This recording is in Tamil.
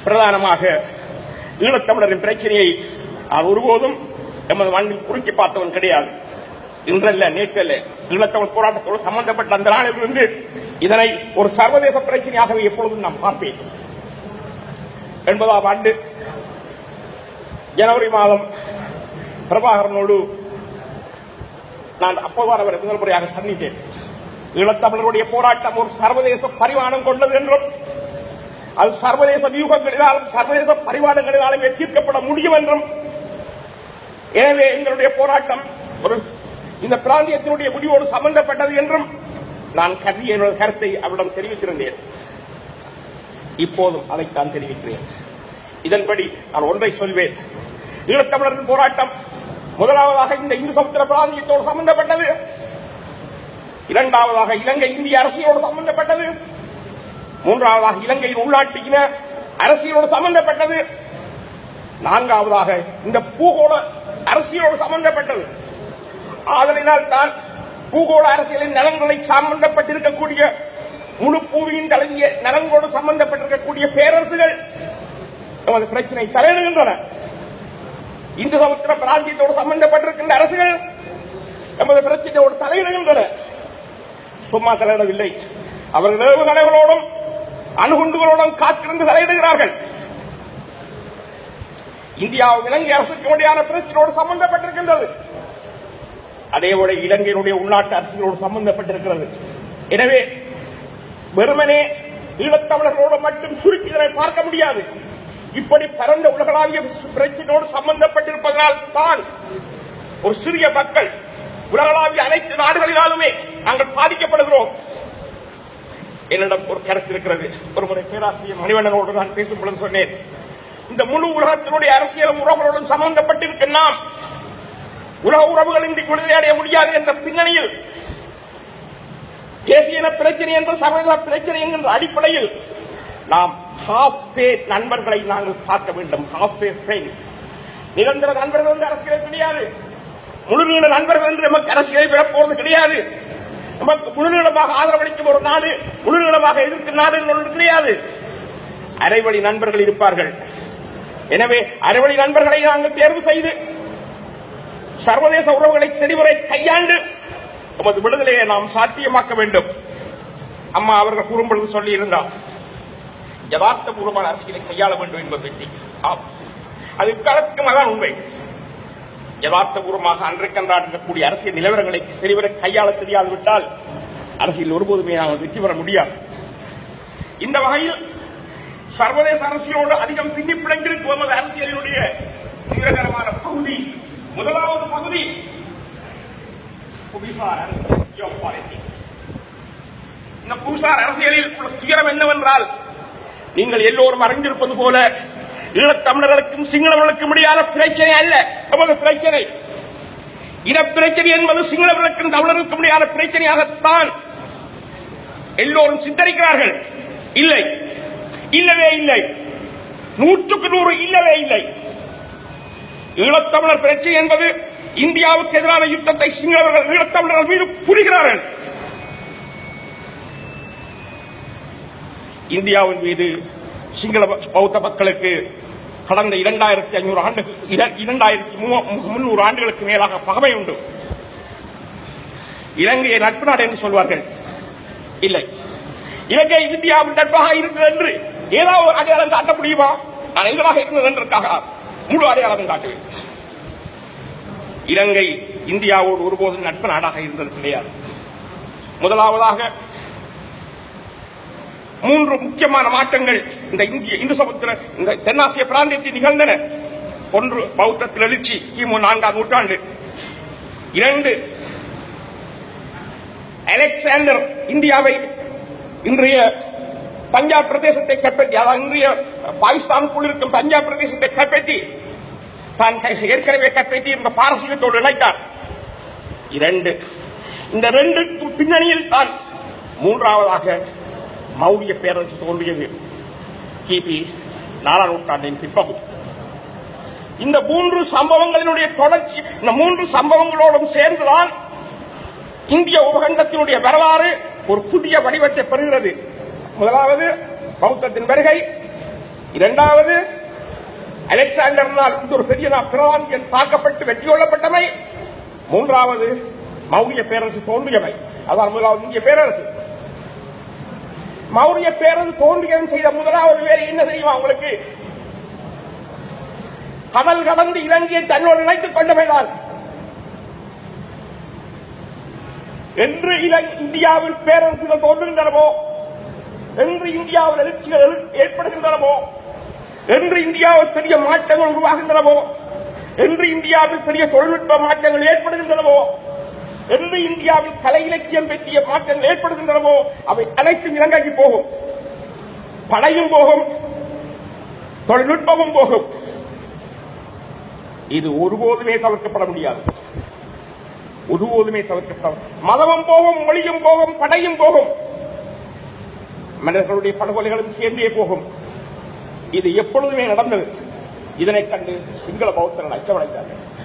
பிரதானமாக ஈழத்தமிழரின் பிரச்சனையை நான் ஒருபோதும் எமது மண்ணில் குறுக்கி பார்த்தவன் கிடையாது இன்றல்ல நேற்றல்ல ஈழத்தமிழ் போராட்டத்தோடு சம்பந்தப்பட்ட அந்த நாளிலிருந்து இதனை ஒரு சர்வதேச பிரச்சனையாகவே எப்பொழுதும் நான் பார்ப்பேன் எண்பதாம் ஆண்டு ஜனவரி மாதம் பிரபாகரனோடு நான் அப்போதான் அவரை முதல் முறையாக சந்தித்தேன் ஈழத்தமிழருடைய போராட்டம் ஒரு சர்வதேச பரிமாணம் கொண்டது என்றும் அது சர்வதேச வியூகங்களினாலும் சர்வதேச பரிமாணங்களினாலுமே தீர்க்கப்பட முடியும் என்றும் எனவே எங்களுடைய போராட்டம் ஒரு இந்த பிராந்தியத்தினுடைய முடிவோடு சம்பந்தப்பட்டது என்றும் நான் கருதிய என்னுடைய கருத்தை அவரிடம் தெரிவித்திருந்தேன் இப்போதும் அதைத்தான் தெரிவிக்கிறேன் இதன்படி நான் ஒன்றை சொல்வேன் ஈழத்தமிழரின் போராட்டம் முதலாவதாக இந்த இந்து சமுத்திர பிராந்தியத்தோடு சம்பந்தப்பட்டது இரண்டாவதாக இலங்கை இந்திய அரசியலோடு சம்பந்தப்பட்டது மூன்றாவதாக இலங்கையின் உள்நாட்டின அரசியலோடு சம்பந்தப்பட்டது நான்காவதாக இந்த பூகோள அரசியலோடு சம்பந்தப்பட்டது ஆதலினால் தான் பூகோள அரசியலின் நலன்களை சம்பந்தப்பட்டிருக்கக்கூடிய முழு பூவியின் தலைவிய நலன்களோடு சம்பந்தப்பட்டிருக்கக்கூடிய பேரரசுகள் நமது பிரச்சனை தலையிடுகின்றன இந்து சமுத்திர பிராந்தியத்தோடு சம்பந்தப்பட்டிருக்கின்ற அரசுகள் நமது பிரச்சனையோடு தலையிடுகின்றன சும்மா தலையிடவில்லை அவர்கள் ஏவுகணைகளோடும் அணுகுண்டுகளோடும் காத்திருந்து தலையிடுகிறார்கள் இந்தியாவும் இலங்கை அரசுக்கு இடையான பிரச்சனையோடு சம்பந்தப்பட்டிருக்கின்றது அதேபோல இலங்கையினுடைய உள்நாட்டு அரசியலோடு சம்பந்தப்பட்டிருக்கிறது எனவே வெறுமனே ஈழத்தமிழர்களோடு மட்டும் சுருக்கி இதனை பார்க்க முடியாது இப்படி பரந்த உலகளாவிய பிரச்சனையோடு சம்பந்தப்பட்டிருப்பதனால் தான் ஒரு சிறிய மக்கள் உலகளாவிய அனைத்து நாடுகளினாலுமே நாங்கள் பாதிக்கப்படுகிறோம் என்னிடம் ஒரு கருத்து இருக்கிறது ஒரு முறை பேராசிரியர் மணிவண்ணனோடு நான் பேசும் பொழுது சொன்னேன் இந்த முழு உலகத்தினுடைய அரசியலும் உறவுகளுடன் சம்பந்தப்பட்டிருக்க நாம் உலக உறவுகள் இன்றி விடுதலை அடைய முடியாது என்ற பின்னணியில் தேசிய இன பிரச்சனை என்ற சர்வதேச பிரச்சனை என்கின்ற அடிப்படையில் நாம் ஹாஃப் பே நண்பர்களை நாங்கள் பார்க்க வேண்டும் ஹாஃப் பே ஃப்ரெண்ட் நிரந்தர நண்பர்கள் என்று அரசியலை கிடையாது முழுநீள நண்பர்கள் என்று நமக்கு அரசியலை பெறப் போவது கிடையாது நமக்கு முழுநீளமாக ஆதரவளிக்கும் ஒரு நாடு முழுநீளமாக எதிர்க்கும் நாடு என்று ஒன்று கிடையாது அரைவழி நண்பர்கள் இருப்பார்கள் எனவே அரைவழி நண்பர்களை நாங்கள் தேர்வு செய்து சர்வதேச உறவுகளை செறிவரை கையாண்டு நமது விடுதலையை நாம் சாத்தியமாக்க வேண்டும் அம்மா அவர்கள் கூறும்பொழுது சொல்லி இருந்தார் யதார்த்தபூர்வமான அரசியலை கையாள வேண்டும் என்பது பற்றி ஆம் அது இக்காலத்துக்கும் அதான் உண்மை யதார்த்தபூர்வமாக அன்றைக்கன்றான் இருக்கக்கூடிய அரசியல் நிலவரங்களை சரிவர கையாள தெரியாது விட்டால் அரசியல் ஒருபோதுமே நாங்கள் வெற்றி பெற முடியாது இந்த வகையில் சர்வதேச அரசியலோடு அதிகம் பின்னி பிணைந்திருக்கும் நமது அரசியலினுடைய தீவிரகரமான பகுதி முதலாவது பகுதி புவிசார் அரசியல் geopolitics. இந்த புவிசார் அரசியலில் உள்ள துயரம் என்னவென்றால் நீங்கள் எல்லோரும் அறிந்திருப்பது போல ஈழத்தமிழர்களுக்கும் சிங்களவர்களுக்கும் இடையான பிரச்சனை அல்ல நமது பிரச்சனை இனப்பிரச்சனை என்பது சிங்களவர்களுக்கும் தமிழர்களுக்கும் இடையான பிரச்சனையாகத்தான் எல்லோரும் சித்தரிக்கிறார்கள் இல்லை இல்லவே இல்லை நூற்றுக்கு நூறு இல்லவே இல்லை ஈழத்தமிழர் பிரச்சனை என்பது இந்தியாவுக்கு எதிரான யுத்தத்தை சிங்களவர்கள் ஈழத்தமிழர்கள் மீது புரிகிறார்கள் இந்தியாவின் மீது சிங்கள பௌத்த மக்களுக்கு கடந்த இரண்டாயிரத்தி ஐநூறு ஆண்டு இர- இரண்டாயிரத்தி மூ- முன்னூறு ஆண்டுகளுக்கு மேலாக பகமை உண்டு இலங்கையை நட்பு நாடு என்று சொல்வார்கள் இல்லை இலங்கை இந்தியாவின் நட்பாக இருந்தது என்று ஏதாவது ஒரு அடையாளம் காட்ட முடியுமா நான் எதிராக இருந்தது என்றதற்காக முழு அடையாளம் காட்டுவேன் இலங்கை இந்தியாவோடு ஒருபோதும் நட்பு நாடாக இருந்தது கிடையாது முதலாவதாக மூன்று முக்கியமான மாற்றங்கள் இந்த இந்திய இந்து சமுத்திர இந்த தென்னாசிய பிராந்தியத்தில் நிகழ்ந்தன ஒன்று பௌத்தத்தில் எழுச்சி கிமு நான்காம் நூற்றாண்டு இரண்டு அலெக்சாண்டர் இந்தியாவை இன்றைய பஞ்சாப் பிரதேசத்தை கைப்பற்றி அதாவது இன்றைய பாகிஸ்தானுக்குள் இருக்கும் பஞ்சாப் பிரதேசத்தை கைப்பற்றி தான் ஏற்கனவே கைப்பற்றி இருந்த பாரசீகத்தோடு இணைத்தார் இரண்டு இந்த ரெண்டு பின்னணியில் தான் மூன்றாவதாக மௌரிய பேரரசு தோன்றியது கிபி நாலாம் நூற்றாண்டின் பிற்பகுதி இந்த மூன்று சம்பவங்களினுடைய தொடர்ச்சி இந்த மூன்று சம்பவங்களோடும் சேர்ந்துதான் இந்திய உபகண்டத்தினுடைய வரலாறு ஒரு புதிய வடிவத்தை பெறுகிறது முதலாவது பௌத்தத்தின் வருகை இரண்டாவது அலெக்சாண்டர்னால் இந்த ஒரு பெரிய நா- பிராந்தியம் தாக்கப்பட்டு வெற்றி கொள்ளப்பட்டமை மூன்றாவது மௌரிய பேரரசு தோன்றியவை அதான் முதலாவது இந்திய பேரரசு மௌரிய பேரரசு தோன்றியவன் செய்த முதலாவது வேலை என்ன தெரியுமா உங்களுக்கு கடல் கடந்து இலங்கையை தன்னோடு இணைத்துக் கொண்டவைதான் என்று இலங்கை இந்தியாவில் பேரரசுகள் தோன்றுகின்றனவோ என்று இந்தியாவில் எழுச்சிகள் எழு- ஏற்படுகின்றனவோ என்று இந்தியாவில் பெரிய மாற்றங்கள் உருவாகின்றனவோ என்று இந்தியாவில் பெரிய தொழில்நுட்ப மாற்றங்கள் ஏற்படுகின்றனவோ என்று இந்தியாவில் கலை இலக்கியம் பற்றிய மாற்றங்கள் ஏற்படுகின்றனவோ அவை அனைத்தும் இலங்கைக்கு போகும் படையும் போகும் தொழில்நுட்பமும் போகும் இது ஒருபோதுமே தவிர்க்கப்பட முடியாது ஒருபோதுமே தவிர்க்கப்பட மதமும் போகும் மொழியும் போகும் படையும் போகும் மனிதர்களுடைய படுகொலைகளும் சேர்ந்தே போகும் இது எப்பொழுதுமே நடந்தது இதனைக் கண்டு சிங்கள பௌத்தர்கள் அச்சமடைந்தார்கள்